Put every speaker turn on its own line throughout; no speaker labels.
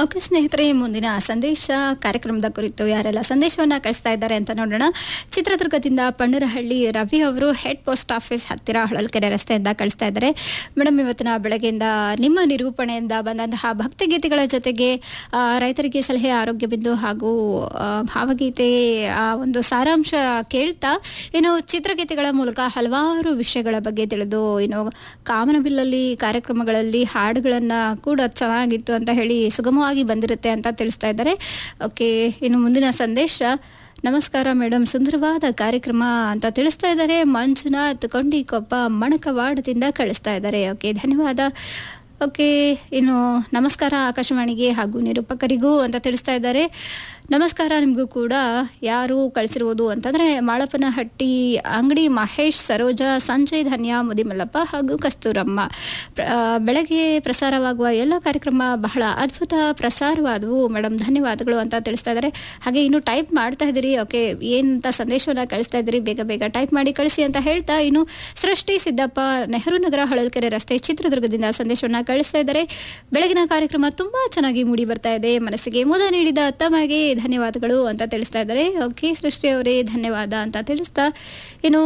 Okay ಸ್ನೇಹಿತರೆ ಮುಂದಿನ ಸಂದೇಶ ಕಾರ್ಯಕ್ರಮದ ಕುರಿತು ಯಾರೆಲ್ಲ ಸಂದೇಶವನ್ನ ಕಳಿಸ್ತಾ ಇದ್ದಾರೆ ಅಂತ ನೋಡೋಣ ಚಿತ್ರದುರ್ಗದಿಂದ ಪಣ್ಣರಹಳ್ಳಿ ರವಿ ಅವರು ಹೆಡ್ ಪೋಸ್ಟ್ ಆಫೀಸ್ ಹತ್ತಿರ ಹೊಳಲ್ಕೆರೆ ರಸ್ತೆಯಿಂದ ಕಳಿಸ್ತಾ ಇದ್ದಾರೆ ಮೇಡಮ್ ಇವತ್ತಿನ ಬೆಳಗ್ಗೆಯಿಂದ ನಿಮ್ಮ ನಿರೂಪಣೆಯಿಂದ ಬಂದಂತಹ ಭಕ್ತಿಗೀತೆಗಳ ಜೊತೆಗೆ ಆ, ರೈತರಿಗೆ ಸಲಹೆ ಆರೋಗ್ಯ ಬಿಂದು ಹಾಗೂ ಆ, ಭಾವಗೀತೆ ಆ ಒಂದು ಸಾರಾಂಶ ಕೇಳ್ತಾ ಇನ್ನು ಚಿತ್ರಗೀತೆಗಳ ಮೂಲಕ ಹಲವಾರು ವಿಷಯಗಳ ಬಗ್ಗೆ ತಿಳಿದು ಇನ್ನು ಕಾಮನಬಿಲ್ಲಲ್ಲಿ ಕಾರ್ಯಕ್ರಮಗಳಲ್ಲಿ ಹಾಡುಗಳನ್ನ ಕೂಡ ಚೆನ್ನಾಗಿತ್ತು ಅಂತ ಹೇಳಿ ಸುಗಮವಾಗಿ ಬಂದಿರುತ್ತೆ ಅಂತ ತಿಳಿಸ್ತಾ ಇದ್ದಾರೆ ಓಕೆ ಇನ್ನು ಮುಂದಿನ ಸಂದೇಶ ನಮಸ್ಕಾರ ಮೇಡಮ್ ಸುಂದರವಾದ ಕಾರ್ಯಕ್ರಮ ಅಂತ ತಿಳಿಸ್ತಾ ಇದ್ದಾರೆ ಮಂಜುನಾಥ್ ಕೊಂಡಿಕೊಪ್ಪ ಮಣಕವಾಡದಿಂದ ಕಳಿಸ್ತಾ ಇದ್ದಾರೆ ಓಕೆ ಧನ್ಯವಾದ ಓಕೆ ಇನ್ನು ನಮಸ್ಕಾರ ಆಕಾಶವಾಣಿಗೆ ಹಾಗೂ ನಿರೂಪಕರಿಗೂ ಅಂತ ತಿಳಿಸ್ತಾ ಇದ್ದಾರೆ ನಮಸ್ಕಾರ ನಿಮಗೂ ಕೂಡ ಯಾರು ಕಳಿಸಿರುವುದು ಅಂತಂದ್ರೆ ಮಾಳಪ್ಪನಹಟ್ಟಿ ಅಂಗಡಿ ಮಹೇಶ್ ಸರೋಜ ಸಂಜಯ್ ಧನ್ಯ ಮುದಿಮಲ್ಲಪ್ಪ ಹಾಗೂ ಕಸ್ತೂರಮ್ಮ ಪ್ರ- ಆ, ಬೆಳಗ್ಗೆ ಪ್ರಸಾರವಾಗುವ ಎಲ್ಲ ಕಾರ್ಯಕ್ರಮ ಬಹಳ ಅದ್ಭುತ ಪ್ರಸಾರವಾದವು ಮೇಡಮ್ ಧನ್ಯವಾದಗಳು ಅಂತ ತಿಳಿಸ್ತಾ ಇದ್ದಾರೆ ಹಾಗೆ ಇನ್ನು ಟೈಪ್ ಮಾಡ್ತಾ ಇದ್ದೀರಿ ಓಕೆ ಏನಂತ ಸಂದೇಶವನ್ನ ಕಳಿಸ್ತಾ ಇದ್ದೀರಿ ಬೇಗ ಬೇಗ ಟೈಪ್ ಮಾಡಿ ಕಳಿಸಿ ಅಂತ ಹೇಳ್ತಾ ಇನ್ನು ಸೃಷ್ಟಿ ಸಿದ್ದಪ್ಪ ನೆಹರು ನಗರ ಹೊಳಲ್ಕೆರೆ ರಸ್ತೆ ಚಿತ್ರದುರ್ಗದಿಂದ ಸಂದೇಶವನ್ನ ಕಳಿಸ್ತಾ ಇದ್ದಾರೆ ಬೆಳಗಿನ ಕಾರ್ಯಕ್ರಮ ತುಂಬಾ ಚೆನ್ನಾಗಿ ಮೂಡಿ ಬರ್ತಾ ಇದೆ ಮನಸ್ಸಿಗೆ ಮುದ ನೀಡಿದ ತಮಗೆ ಧನ್ಯವಾದಗಳು ಅಂತ ತಿಳಿಸ್ತಾ ಇದ್ದಾರೆ ಓಕೆ ಸೃಷ್ಟಿ ಅವರೇ ಧನ್ಯವಾದ ಅಂತ ತಿಳಿಸ್ತಾ ಇನ್ನು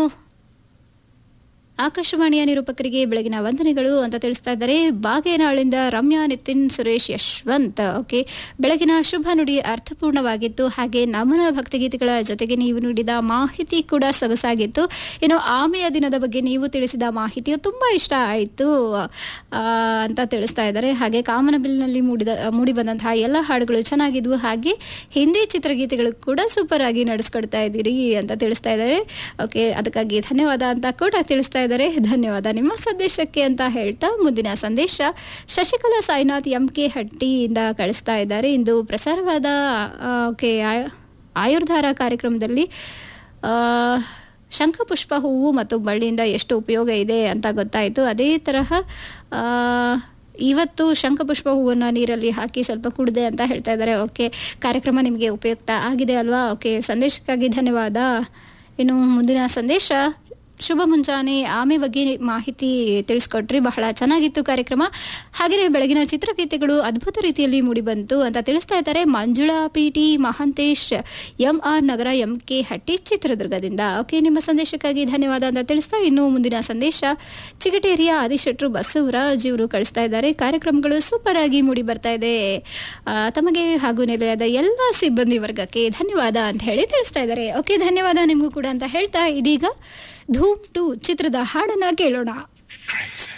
ಆಕಾಶವಾಣಿಯ ನಿರೂಪಕರಿಗೆ ಬೆಳಗಿನ ವಂದನೆಗಳು ಅಂತ ತಿಳಿಸ್ತಾ ಇದ್ದಾರೆ ಬಾಗೇನಾಳಿಂದ ರಮ್ಯಾ ನಿತಿನ್ ಸುರೇಶ್ ಯಶವಂತ್ ಓಕೆ ಬೆಳಗಿನ ಶುಭ ನುಡಿ ಅರ್ಥಪೂರ್ಣವಾಗಿತ್ತು ಹಾಗೆ ನಮನ ಭಕ್ತಿಗೀತೆಗಳ ಜೊತೆಗೆ ನೀವು ನೀಡಿದ ಮಾಹಿತಿ ಕೂಡ ಸೊಗಸಾಗಿತ್ತು ಇನ್ನು ಆಮೆಯ ದಿನದ ಬಗ್ಗೆ ನೀವು ತಿಳಿಸಿದ ಮಾಹಿತಿಯು ತುಂಬಾ ಇಷ್ಟ ಆಯಿತು ಆ, ಅಂತ ತಿಳಿಸ್ತಾ ಇದ್ದಾರೆ ಹಾಗೆ ಕಾಮನಬಿಲ್ನಲ್ಲಿ ಮೂಡಿದ ಮೂಡಿ ಬಂದಂತಹ ಎಲ್ಲ ಹಾಡುಗಳು ಚೆನ್ನಾಗಿದ್ವು ಹಾಗೆ ಹಿಂದಿ ಚಿತ್ರಗೀತೆಗಳು ಕೂಡ ಸೂಪರ್ ಆಗಿ ನಡೆಸ್ಕೊಡ್ತಾ ಇದ್ದೀರಿ ಅಂತ ತಿಳಿಸ್ತಾ ಇದ್ದಾರೆ ಓಕೆ ಅದಕ್ಕಾಗಿ ಧನ್ಯವಾದ ಅಂತ ಕೂಡ ತಿಳಿಸ್ತಾ ಇದ್ದಾರೆ ಧನ್ಯವಾದ ನಿಮ್ಮ ಸಂದೇಶಕ್ಕೆ ಅಂತ ಹೇಳ್ತಾ ಮುಂದಿನ ಸಂದೇಶ ಶಶಿಕಲಾ ಸಾಯಿನಾಥ್ ಎಂ ಕೆ ಹಟ್ಟಿಯಿಂದ ಕಳಿಸ್ತಾ ಇದ್ದಾರೆ ಇಂದು ಪ್ರಸಾರವಾದ ಆ, ಓಕೆ ಆಯ್- ಆಯುರ್ಧಾರ ಕಾರ್ಯಕ್ರಮದಲ್ಲಿ ಆ, ಶಂಖಪುಷ್ಪ ಹೂವು ಮತ್ತು ಬಳ್ಳಿಯಿಂದ ಎಷ್ಟು ಉಪಯೋಗ ಇದೆ ಅಂತ ಗೊತ್ತಾಯಿತು ಅದೇ ತರಹ ಆ, ಇವತ್ತು ಶಂಖಪುಷ್ಪ ಹೂವನ್ನು ನೀರಲ್ಲಿ ಹಾಕಿ ಸ್ವಲ್ಪ ಕುಡಿದೆ ಅಂತ ಹೇಳ್ತಾ ಇದ್ದಾರೆ ಓಕೆ ಕಾರ್ಯಕ್ರಮ ನಿಮಗೆ ಉಪಯುಕ್ತ ಆಗಿದೆ ಅಲ್ವಾ ಓಕೆ ಸಂದೇಶಕ್ಕಾಗಿ ಧನ್ಯವಾದ ಇನ್ನು ಮುಂದಿನ ಸಂದೇಶ ಶುಭ ಮುಂಜಾನೆ ಆಮೆ ಬಗ್ಗೆ ಮಾಹಿತಿ ತಿಳಿಸ್ಕೊಟ್ರಿ ಬಹಳ ಚೆನ್ನಾಗಿತ್ತು ಕಾರ್ಯಕ್ರಮ ಹಾಗೆಯೇ ಬೆಳಗಿನ ಚಿತ್ರಗೀತೆಗಳು ಅದ್ಭುತ ರೀತಿಯಲ್ಲಿ ಮೂಡಿಬಂತು ಅಂತ ತಿಳಿಸ್ತಾ ಇದ್ದಾರೆ Manjula P T Mahantesh M R Nagara M K Hatti ಚಿತ್ರದುರ್ಗದಿಂದ ಓಕೆ ನಿಮ್ಮ ಸಂದೇಶಕ್ಕಾಗಿ ಧನ್ಯವಾದ ಅಂತ ತಿಳಿಸ್ತಾ ಇನ್ನು ಮುಂದಿನ ಸಂದೇಶ ಚಿಗಟೇರಿಯ ಆದಿಶೆಟ್ರು ಬಸವರಾಜ್ ಇವರು ಕಳಿಸ್ತಾ ಇದ್ದಾರೆ ಕಾರ್ಯಕ್ರಮಗಳು ಸೂಪರ್ ಆಗಿ ಮೂಡಿ ಬರ್ತಾ ಇದೆ ಆ, ತಮಗೆ ಹಾಗೂ ನಿಲಯದ ಎಲ್ಲ ಸಿಬ್ಬಂದಿ ವರ್ಗಕ್ಕೆ ಧನ್ಯವಾದ ಅಂತ ಹೇಳಿ ತಿಳಿಸ್ತಾ ಇದ್ದಾರೆ ಓಕೆ ಧನ್ಯವಾದ ನಿಮಗೂ ಕೂಡ ಅಂತ ಹೇಳ್ತಾ ಇದೀಗ ಧೂಮ್ ಟು ಚಿತ್ರದ ಹಾಡನ್ನ ಕೇಳೋಣ
Crazy.